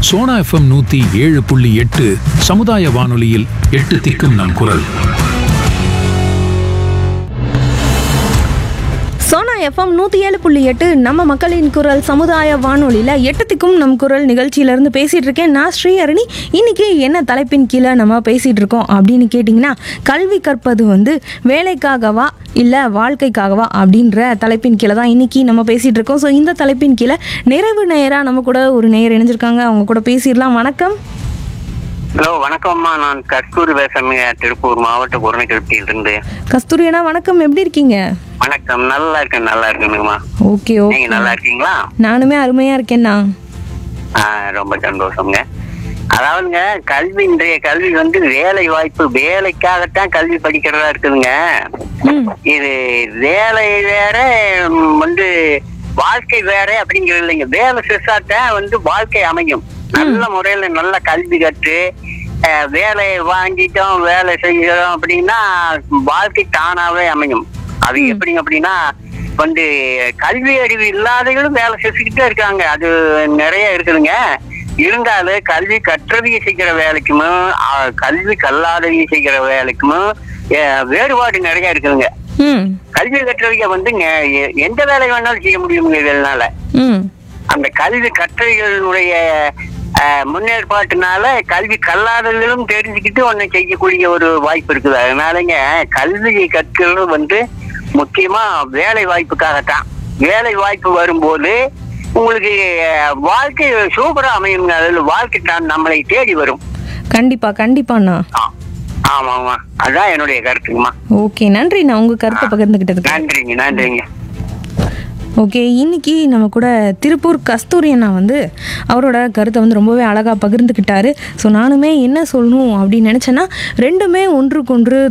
Sona FM நூத்தி ஏழு புள்ளி எட்டு சமுதாய வானொலியில் எட்டு திக்கும் நம் குரல் சோனா எஃப்எம் நூற்றி ஏழு புள்ளி எட்டு நம்ம மக்களின் குரல் சமுதாய வானொலியில் எட்டத்துக்கும் நம் குரல் நிகழ்ச்சியிலேருந்து பேசிகிட்டு இருக்கேன் நான் ஸ்ரீஹரணி இன்னைக்கு என்ன தலைப்பின் கீழே நம்ம பேசிகிட்டு இருக்கோம் அப்படின்னு கேட்டிங்கன்னா கல்வி கற்பது வந்து வேலைக்காகவா இல்லை வாழ்க்கைக்காகவா அப்படின்ற தலைப்பின் கீழே தான் இன்னைக்கு நம்ம பேசிகிட்டு இருக்கோம் ஸோ இந்த தலைப்பின் கீழே நிறைவு நேராக நம்ம கூட ஒரு நேயர் இணைஞ்சிருக்காங்க அவங்க கூட பேசிடலாம் வணக்கம் ஹலோ வணக்கம்மா நான் கஸ்தூரி பேசுறேங்க திருப்பூர் மாவட்ட குரணக்கிருப்தியில் இருந்து கஸ்தூரி அண்ணா வணக்கம் எப்படி இருக்கீங்க வணக்கம் நல்லா இருக்கேன் நல்லா இருக்கேனுங்கம்மா ஓகே நீங்க ஓகே நல்லா இருக்கீங்களா நானுமே அருமையாக இருக்கேன்னா ஆ, ரொம்ப சந்தோஷங்க அதாவதுங்க கல்வி இன்றைய கல்வி வந்து வேலை வாய்ப்பு வேலைக்காகத்தான் கல்வி படிக்கிறதா இருக்குதுங்க ம் இது வேலை வேற ம், வந்து வாழ்க்கை வேற அப்படிங்கிறது இல்லைங்க வேலை செஞ்சாதான் வந்து வாழ்க்கை அமையும் நல்ல முறையில நல்ல கல்வி கற்று அஹ், வேலை வாங்கிட்டோம் வேலை செய்யறோம் அப்படின்னா வாழ்க்கை தானாவே அமையும் அது எப்படிங்க அப்படின்னா வந்து கல்வி அறிவு இல்லாதவங்களும் வேலை செஞ்சுக்கிட்டே இருக்காங்க அது நிறைய இருக்குதுங்க இருந்தாலும் கல்வி கற்றவிய செய்கிற வேலைக்குமே அஹ், கல்வி கல்லாதவிய செய்கிற வேலைக்குமே அஹ், வேறுபாடு நிறைய இருக்குதுங்க ம் கல்வி கற்றவிய வந்து நெ- எ- எந்த வேலை வேணாலும் செய்ய முடியுங்க இதனால ம் அந்த கல்வி கற்றவிகளுடைய அஹ், முன்னேற்பாட்டுனால கல்வி கல்லாதவர்களும் தெரிஞ்சுக்கிட்டு ஒண்ணு செய்யக்கூடிய ஒரு வாய்ப்பு இருக்குது அதனாலங்க கல்வியை கற்கிறது வந்து முக்கியமா வேலை வாய்ப்புக்காகத்தான் வேலை வாய்ப்பு வரும்போது உங்களுக்கு அஹ், வாழ்க்கை சூப்பரா அமையுங்க அதில் வாழ்க்கை தான் நம்மளை தேடி வரும் கண்டிப்பாக கண்டிப்பாண்ணா ஆ, ஆமாம்மா அதான் என்னுடைய கருத்துங்கம்மா ஓகே நன்றி நான் உங்கள் கருத்தை பகிர்ந்துக்கிட்டதுக்கு நன்றிங்க நன்றிங்க ஓகே இன்னைக்கு நம்ம கூட திருப்பூர் கஸ்தூரி அண்ணா வந்து அவரோட கருத்தை வந்து ரொம்பவே அழகாக பகிர்ந்துக்கிட்டாரு ஸோ நானுமே என்ன சொல்லணும் அப்படின்னு நினச்சேன்னா ரெண்டுமே ஒன்றுக்கொன்று